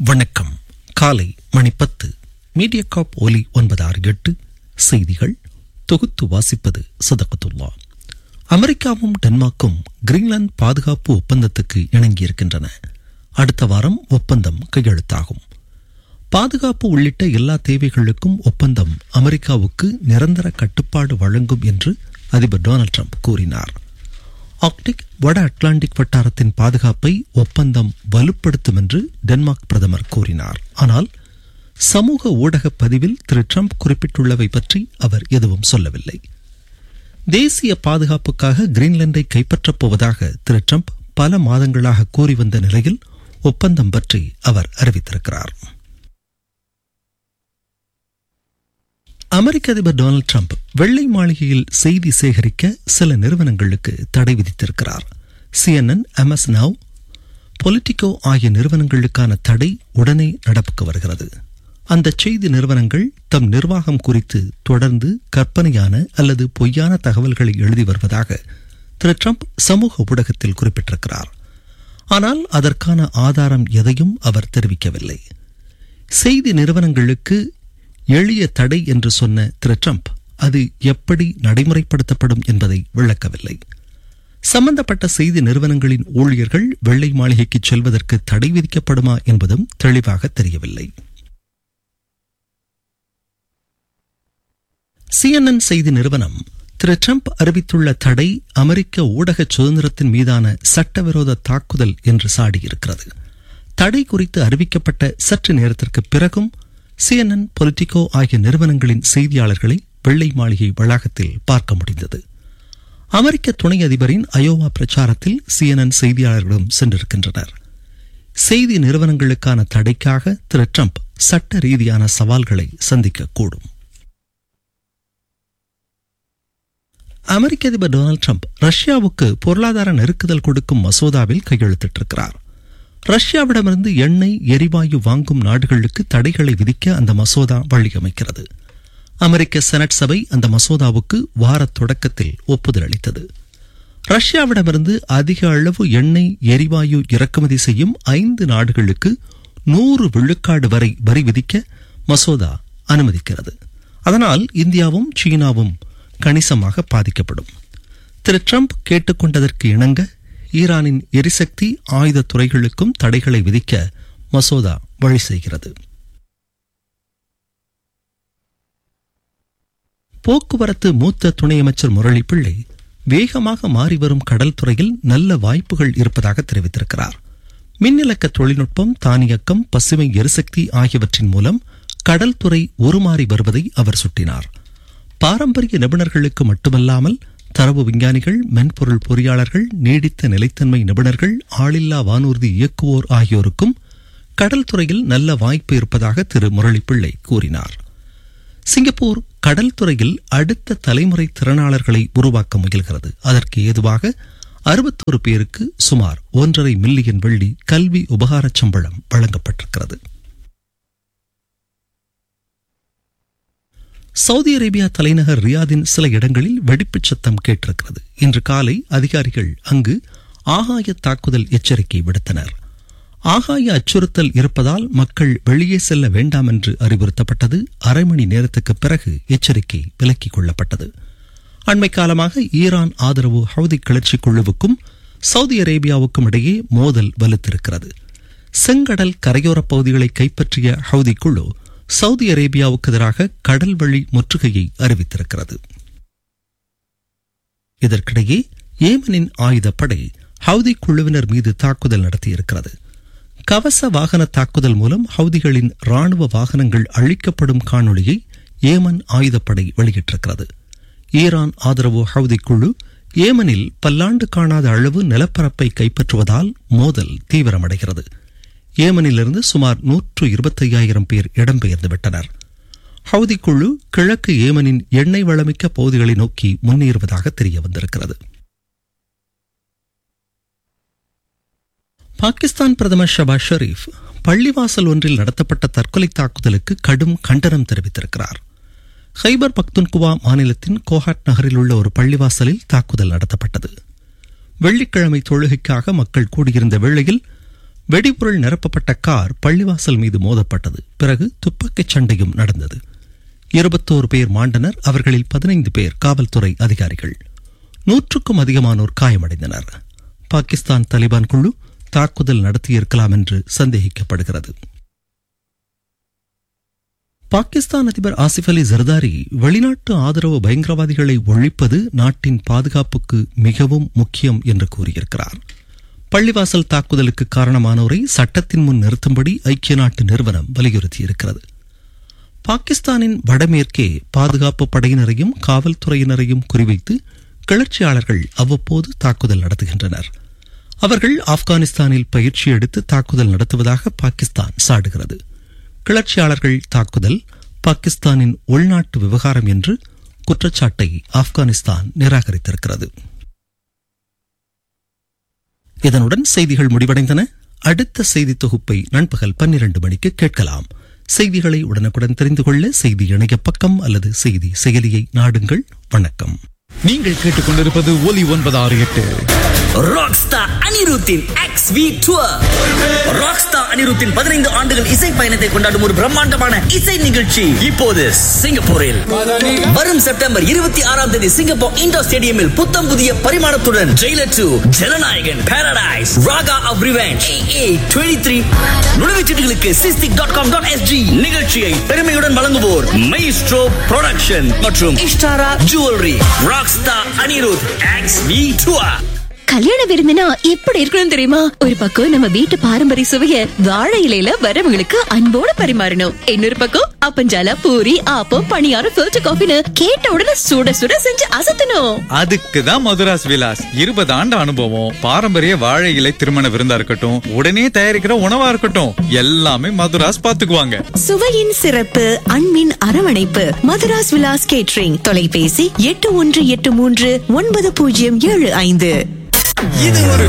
வணக்கம் காலை மணி பத்து மீடியா காப் ஒலி ஒன்பது ஆறு எட்டு செய்திகள் தொகுத்து வாசிப்பது சதகத்துல்லா அமெரிக்காவும் டென்மார்க்கும் கிரீன்லாந்து பாதுகாப்பு ஒப்பந்தத்துக்கு இணங்கியிருக்கின்றன அடுத்த வாரம் ஒப்பந்தம் கையெழுத்தாகும் பாதுகாப்பு உள்ளிட்ட எல்லா தேவைகளுக்கும் ஒப்பந்தம் அமெரிக்காவுக்கு நிரந்தர கட்டுப்பாடு வழங்கும் என்று அதிபர் டொனால்ட் ட்ரம்ப் கூறினார் ஆர்க்டிக் வட அட்லாண்டிக் வட்டாரத்தின் பாதுகாப்பை ஒப்பந்தம் வலுப்படுத்தும் என்று டென்மார்க் பிரதமர் கூறினார் ஆனால் சமூக ஊடக பதிவில் திரு ட்ரம்ப் குறிப்பிட்டுள்ளவை பற்றி அவர் எதுவும் சொல்லவில்லை தேசிய பாதுகாப்புக்காக கிரீன்லாந்தை கைப்பற்றப் போவதாக திரு ட்ரம்ப் பல மாதங்களாக கூறி வந்த நிலையில் ஒப்பந்தம் பற்றி அவர் அறிவித்திருக்கிறார் அமெரிக்க அதிபர் டொனால்டு ட்ரம்ப் வெள்ளை மாளிகையில் செய்தி சேகரிக்க சில நிறுவனங்களுக்கு தடை விதித்திருக்கிறார் சிஎன்என் எம்எஸ் நவ் பொலிட்டிகோ ஆகிய நிறுவனங்களுக்கான தடை உடனே நடப்புக்கு வருகிறது அந்த செய்தி நிறுவனங்கள் தம் நிர்வாகம் குறித்து தொடர்ந்து கற்பனையான அல்லது பொய்யான தகவல்களை எழுதி வருவதாக திரு ட்ரம்ப் சமூக ஊடகத்தில் குறிப்பிட்டிருக்கிறார் ஆனால் அதற்கான ஆதாரம் எதையும் அவர் தெரிவிக்கவில்லை செய்தி நிறுவனங்களுக்கு எளிய தடை என்று சொன்ன திரு ட்ரம்ப் அது எப்படி நடைமுறைப்படுத்தப்படும் என்பதை விளக்கவில்லை சம்பந்தப்பட்ட செய்தி நிறுவனங்களின் ஊழியர்கள் வெள்ளை மாளிகைக்கு செல்வதற்கு தடை விதிக்கப்படுமா என்பதும் தெளிவாக தெரியவில்லை சிஎன்என் செய்தி நிறுவனம் திரு ட்ரம்ப் அறிவித்துள்ள தடை அமெரிக்க ஊடக சுதந்திரத்தின் மீதான சட்டவிரோத தாக்குதல் என்று சாடியிருக்கிறது தடை குறித்து அறிவிக்கப்பட்ட சற்று நேரத்திற்கு பிறகும் சிஎன்என் பொலிட்டிகோ ஆகிய நிறுவனங்களின் செய்தியாளர்களை வெள்ளை மாளிகை வளாகத்தில் பார்க்க முடிந்தது அமெரிக்க துணை அதிபரின் அயோவா பிரச்சாரத்தில் சிஎன்என் செய்தியாளர்களும் சென்றிருக்கின்றனர் செய்தி நிறுவனங்களுக்கான தடைக்காக திரு ட்ரம்ப் சட்ட ரீதியான சவால்களை சந்திக்கக்கூடும் அமெரிக்க அதிபர் டொனால்டு ட்ரம்ப் ரஷ்யாவுக்கு பொருளாதார நெருக்குதல் கொடுக்கும் மசோதாவில் கையெழுத்திட்டிருக்கிறார் ரஷ்யாவிடமிருந்து எண்ணெய் எரிவாயு வாங்கும் நாடுகளுக்கு தடைகளை விதிக்க அந்த மசோதா வழியமைக்கிறது அமெரிக்க செனட் சபை அந்த மசோதாவுக்கு வார தொடக்கத்தில் ஒப்புதல் அளித்தது ரஷ்யாவிடமிருந்து அதிக அளவு எண்ணெய் எரிவாயு இறக்குமதி செய்யும் ஐந்து நாடுகளுக்கு நூறு விழுக்காடு வரை வரி விதிக்க மசோதா அனுமதிக்கிறது அதனால் இந்தியாவும் சீனாவும் கணிசமாக பாதிக்கப்படும் திரு ட்ரம்ப் கேட்டுக்கொண்டதற்கு இணங்க ஈரானின் எரிசக்தி ஆயுத துறைகளுக்கும் தடைகளை விதிக்க மசோதா வழி செய்கிறது போக்குவரத்து மூத்த துணை அமைச்சர் முரளி பிள்ளை வேகமாக மாறிவரும் கடல் துறையில் நல்ல வாய்ப்புகள் இருப்பதாக தெரிவித்திருக்கிறார் மின்னிலக்க தொழில்நுட்பம் தானியக்கம் பசுமை எரிசக்தி ஆகியவற்றின் மூலம் கடல் துறை உருமாறி வருவதை அவர் சுட்டினார் பாரம்பரிய நிபுணர்களுக்கு மட்டுமல்லாமல் தரவு விஞ்ஞானிகள் மென்பொருள் பொறியாளர்கள் நீடித்த நிலைத்தன்மை நிபுணர்கள் ஆளில்லா வானூர்தி இயக்குவோர் ஆகியோருக்கும் கடல் துறையில் நல்ல வாய்ப்பு இருப்பதாக திரு முரளிப்பிள்ளை கூறினார் சிங்கப்பூர் கடல் துறையில் அடுத்த தலைமுறை திறனாளர்களை உருவாக்க முயல்கிறது அதற்கு ஏதுவாக அறுபத்தோரு பேருக்கு சுமார் ஒன்றரை மில்லியன் வெள்ளி கல்வி உபகார சம்பளம் வழங்கப்பட்டிருக்கிறது சவுதி அரேபியா தலைநகர் ரியாதின் சில இடங்களில் வெடிப்புச் சத்தம் கேட்டிருக்கிறது இன்று காலை அதிகாரிகள் அங்கு ஆகாய தாக்குதல் எச்சரிக்கை விடுத்தனர் ஆகாய அச்சுறுத்தல் இருப்பதால் மக்கள் வெளியே செல்ல வேண்டாம் என்று அறிவுறுத்தப்பட்டது அரை மணி நேரத்துக்கு பிறகு எச்சரிக்கை விலக்கிக் கொள்ளப்பட்டது அண்மை காலமாக ஈரான் ஆதரவு ஹவுதி கிளர்ச்சி குழுவுக்கும் சவுதி அரேபியாவுக்கும் இடையே மோதல் வலுத்திருக்கிறது செங்கடல் கரையோரப் பகுதிகளை கைப்பற்றிய ஹவுதி குழு சவுதி அரேபியாவுக்கு எதிராக கடல் வழி முற்றுகையை அறிவித்திருக்கிறது இதற்கிடையே ஏமனின் ஆயுதப்படை ஹவுதி குழுவினர் மீது தாக்குதல் நடத்தியிருக்கிறது கவச வாகன தாக்குதல் மூலம் ஹவுதிகளின் ராணுவ வாகனங்கள் அழிக்கப்படும் காணொளியை ஏமன் ஆயுதப்படை வெளியிட்டிருக்கிறது ஈரான் ஆதரவு ஹவுதி குழு ஏமனில் பல்லாண்டு காணாத அளவு நிலப்பரப்பை கைப்பற்றுவதால் மோதல் தீவிரமடைகிறது ஏமனிலிருந்து சுமார் நூற்று இருபத்தையாயிரம் பேர் இடம்பெயர்ந்து விட்டனர் ஹவுதி குழு கிழக்கு ஏமனின் எண்ணெய் வளமிக்க பகுதிகளை நோக்கி முன்னேறுவதாக தெரிய வந்திருக்கிறது பாகிஸ்தான் பிரதமர் ஷபாஸ் ஷெரீப் பள்ளிவாசல் ஒன்றில் நடத்தப்பட்ட தற்கொலை தாக்குதலுக்கு கடும் கண்டனம் தெரிவித்திருக்கிறார் ஹைபர் பக்துன்குவா மாநிலத்தின் கோஹாட் நகரில் உள்ள ஒரு பள்ளிவாசலில் தாக்குதல் நடத்தப்பட்டது வெள்ளிக்கிழமை தொழுகைக்காக மக்கள் கூடியிருந்த வேளையில் வெடிபொருள் நிரப்பப்பட்ட கார் பள்ளிவாசல் மீது மோதப்பட்டது பிறகு துப்பாக்கிச் சண்டையும் நடந்தது இருபத்தோரு பேர் மாண்டனர் அவர்களில் பதினைந்து பேர் காவல்துறை அதிகாரிகள் நூற்றுக்கும் அதிகமானோர் காயமடைந்தனர் பாகிஸ்தான் தலிபான் குழு தாக்குதல் நடத்தியிருக்கலாம் என்று சந்தேகிக்கப்படுகிறது பாகிஸ்தான் அதிபர் ஆசிப் அலி ஜர்தாரி வெளிநாட்டு ஆதரவு பயங்கரவாதிகளை ஒழிப்பது நாட்டின் பாதுகாப்புக்கு மிகவும் முக்கியம் என்று கூறியிருக்கிறார் பள்ளிவாசல் தாக்குதலுக்கு காரணமானோரை சட்டத்தின் முன் நிறுத்தும்படி ஐக்கிய நாட்டு நிறுவனம் வலியுறுத்தியிருக்கிறது பாகிஸ்தானின் வடமேற்கே பாதுகாப்பு படையினரையும் காவல்துறையினரையும் குறிவைத்து கிளர்ச்சியாளர்கள் அவ்வப்போது தாக்குதல் நடத்துகின்றனர் அவர்கள் ஆப்கானிஸ்தானில் பயிற்சி எடுத்து தாக்குதல் நடத்துவதாக பாகிஸ்தான் சாடுகிறது கிளர்ச்சியாளர்கள் தாக்குதல் பாகிஸ்தானின் உள்நாட்டு விவகாரம் என்று குற்றச்சாட்டை ஆப்கானிஸ்தான் நிராகரித்திருக்கிறது இதனுடன் செய்திகள் முடிவடைந்தன அடுத்த செய்தி தொகுப்பை நண்பகல் பன்னிரண்டு மணிக்கு கேட்கலாம் செய்திகளை உடனுக்குடன் தெரிந்து கொள்ள செய்தி இணைய பக்கம் அல்லது செய்தி செயலியை நாடுங்கள் வணக்கம் நீங்கள் கேட்டுக்கொண்டிருப்பது ஒலி ஒன்பது ஆறு எட்டு ராக்ஸ்டார் அனிருத்தின் எக்ஸ் வி டூர் ராக்ஸ்டார் அனிருத்தின் பதினைந்து ஆண்டுகள் இசை பயணத்தை கொண்டாடும் ஒரு பிரம்மாண்டமான இசை நிகழ்ச்சி இப்போது சிங்கப்பூரில் வரும் செப்டம்பர் இருபத்தி ஆறாம் தேதி சிங்கப்பூர் இண்டோர் ஸ்டேடியமில் புத்தம் புதிய பரிமாணத்துடன் Jailer two Jananayagan paradise raga of revenge A twenty three நுழைவுச்சீட்டுகளுக்கு Sistic dot com dot SG நிகழ்ச்சியை பெருமையுடன் வழங்குவோர் மைஸ்ட்ரோ ப்ரொடக்ஷன் மற்றும் Ishtaara jewellery rockstar Anirudh X V tour கல்யாண விருந்துனா எப்படி இருக்கணும் தெரியுமா ஒரு பக்கம் நம்ம வீட்டு பாரம்பரிய சுவைய வாழை இலையில வரவங்களுக்கு அன்போட பரிமாறணும் இன்னொரு பக்கம் அப்பஞ்சால பூரி ஆப்பம் பணியாரம் ஃபில்டர் காஃபின்னு கேட்ட உடனே சுட சுட செஞ்சு அசத்தணும் அதுக்கு தான் மதுராஸ் விலாஸ் இருபது ஆண்டு அனுபவம் பாரம்பரிய வாழை இலை திருமண விருந்தா இருக்கட்டும் உடனே தயாரிக்கிற உணவா இருக்கட்டும் எல்லாமே மதுராஸ் பாத்துக்குவாங்க சுவையின் சிறப்பு அன்பின் அரவணைப்பு மதுராஸ் விலாஸ் கேட்ரிங் தொலைபேசி எட்டு ஒன்று எட்டு மூன்று ஒன்பது பூஜ்ஜியம் ஏழு ஐந்து இது ஒரு